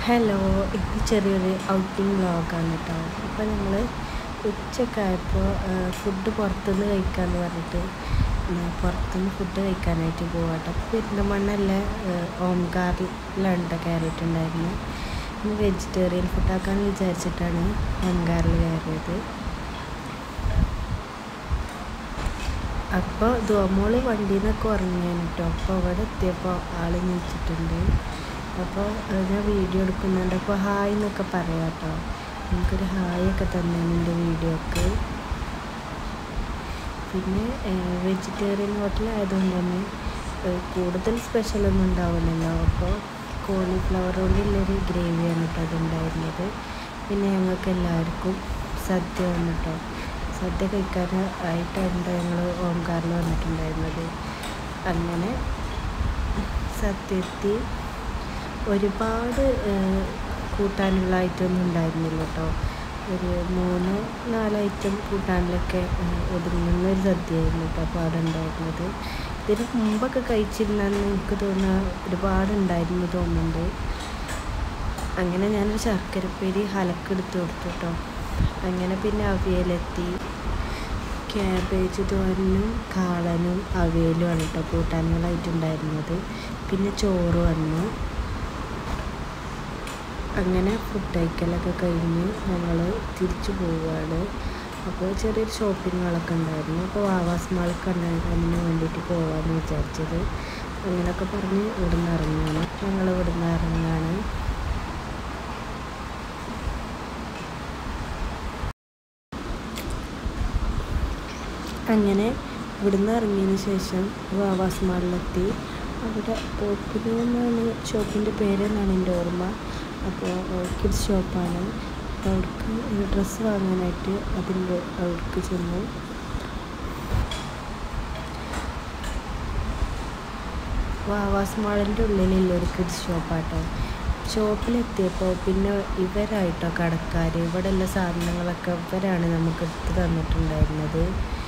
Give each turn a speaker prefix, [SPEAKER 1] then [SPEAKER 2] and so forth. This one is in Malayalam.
[SPEAKER 1] ഹലോ ഇത് ചെറിയൊരു ഔട്ടിംഗ് വ്ളോഗാണ് കേട്ടോ അപ്പോൾ ഞങ്ങൾ ഉച്ചയൊക്കെ ആയപ്പോൾ ഫുഡ് പുറത്തുനിന്ന് കഴിക്കാമെന്ന് പറഞ്ഞിട്ട് ഉം, പുറത്തുനിന്ന് ഫുഡ് കഴിക്കാനായിട്ട് പോവാം കേട്ടോ അപ്പോൾ പെരിന്തമണ്ണല്ലേ ഓംകാറിലാണ് കയറിയിട്ടുണ്ടായിരുന്നത് ഇന്ന് വെജിറ്റേറിയൻ ഫുഡാക്കാമെന്ന് വിചാരിച്ചിട്ടാണ് ഓംകാറിൽ കയറിയത് അപ്പോൾ ദോമോള് വണ്ടിയിൽ നിന്നൊക്കെ ഉറങ്ങിയാണ് കേട്ടോ അപ്പോൾ അവിടെ എത്തിയപ്പോൾ ആൾ നീച്ചിട്ടുണ്ട് അപ്പോൾ അത് ഞാൻ വീഡിയോ എടുക്കുന്നുണ്ട് അപ്പോൾ ഹായ് എന്നൊക്കെ പറയാം കേട്ടോ എനിക്കൊരു ഹായ് ഒക്കെ തന്നെയാണ് എൻ്റെ വീഡിയോക്ക് പിന്നെ വെജിറ്റേറിയൻ ഹോട്ടലായതുകൊണ്ട് തന്നെ ഏഹ്, കൂടുതൽ സ്പെഷ്യലൊന്നും ഉണ്ടാവില്ലല്ലോ അപ്പോൾ കോളിഫ്ലവർ കൊണ്ടുള്ളൊരു ഗ്രേവിയാണ് കേട്ടോ അതുണ്ടായിരുന്നത് പിന്നെ ഞങ്ങൾക്ക് എല്ലാവർക്കും സദ്യ വന്നു കേട്ടോ സദ്യ കഴിക്കാൻ ആയിട്ടാണ് ഞങ്ങൾ ഓംകാറിൽ വന്നിട്ടുണ്ടായിരുന്നത് അങ്ങനെ സദ്യ എത്തി ഒരുപാട് ഏഹ്, കൂട്ടാനുള്ള ഐറ്റമൊന്നും ഉണ്ടായിരുന്നില്ല കേട്ടോ ഒരു മൂന്ന് നാല് ഐറ്റം കൂട്ടാനിലൊക്കെ ഏഹ്, ഒതുങ്ങുന്ന ഒരു സദ്യയായിരുന്നു കേട്ടോ അപ്പോൾ അവിടെ ഉണ്ടായിരുന്നത് ഇതിന് മുമ്പൊക്കെ കഴിച്ചിരുന്നെന്ന് എനിക്ക് തോന്നുന്ന ഒരുപാടുണ്ടായിരുന്നു തോന്നുന്നുണ്ട് അങ്ങനെ ഞാനൊരു ശർക്കരപ്പേരി ഹലക്കെടുത്ത് കൊടുത്തു കേട്ടോ അങ്ങനെ പിന്നെ അവിയലെത്തി ക്യാബേജ് തോരനും കാളനും അവിയലുമാണ് കേട്ടോ കൂട്ടാനുകളായിട്ടുണ്ടായിരുന്നത് പിന്നെ ചോറ് വന്നു അങ്ങനെ ഫുഡ് കഴിക്കലൊക്കെ കഴിഞ്ഞ് ഞങ്ങൾ തിരിച്ചു പോവുകയാണ് അപ്പോൾ ചെറിയൊരു ഷോപ്പിങ്ങുകളൊക്കെ ഉണ്ടായിരുന്നു അപ്പോൾ വാവാസ് മാളൊക്കെ ഉണ്ടായിരുന്നു അതിന് വേണ്ടിയിട്ട് പോകാമെന്ന് വിചാരിച്ചത് അങ്ങനെയൊക്കെ പറഞ്ഞ് ഇവിടുന്ന് ഇറങ്ങുകയാണ് ഞങ്ങൾ ഇവിടുന്ന് ഇറങ്ങുകയാണ് അങ്ങനെ ഇവിടുന്ന് ഇറങ്ങിയതിന് ശേഷം വാവാസ് മാളിലെത്തി അവിടെ പോപ്പിന് എന്നാണ് ഷോപ്പിൻ്റെ പേര് എന്നാണ് എൻ്റെ ഓർമ്മ അപ്പോൾ കിഡ്സ് ഷോപ്പാണ് അപ്പോൾ അവിടേക്ക് ഡ്രസ്സ് വാങ്ങാനായിട്ട് അതിൻ്റെ അവിടേക്ക് ചെന്നു വാവാസ് മാളിൻ്റെ ഉള്ളിലുള്ള ഒരു കിഡ്സ് ഷോപ്പാട്ടോ ഷോപ്പിലെത്തിയപ്പോൾ പിന്നെ ഇവരായിട്ടോ കടക്കാർ ഇവിടെ ഉള്ള സാധനങ്ങളൊക്കെ ഇവരാണ് നമുക്ക് എടുത്ത് തന്നിട്ടുണ്ടായിരുന്നത്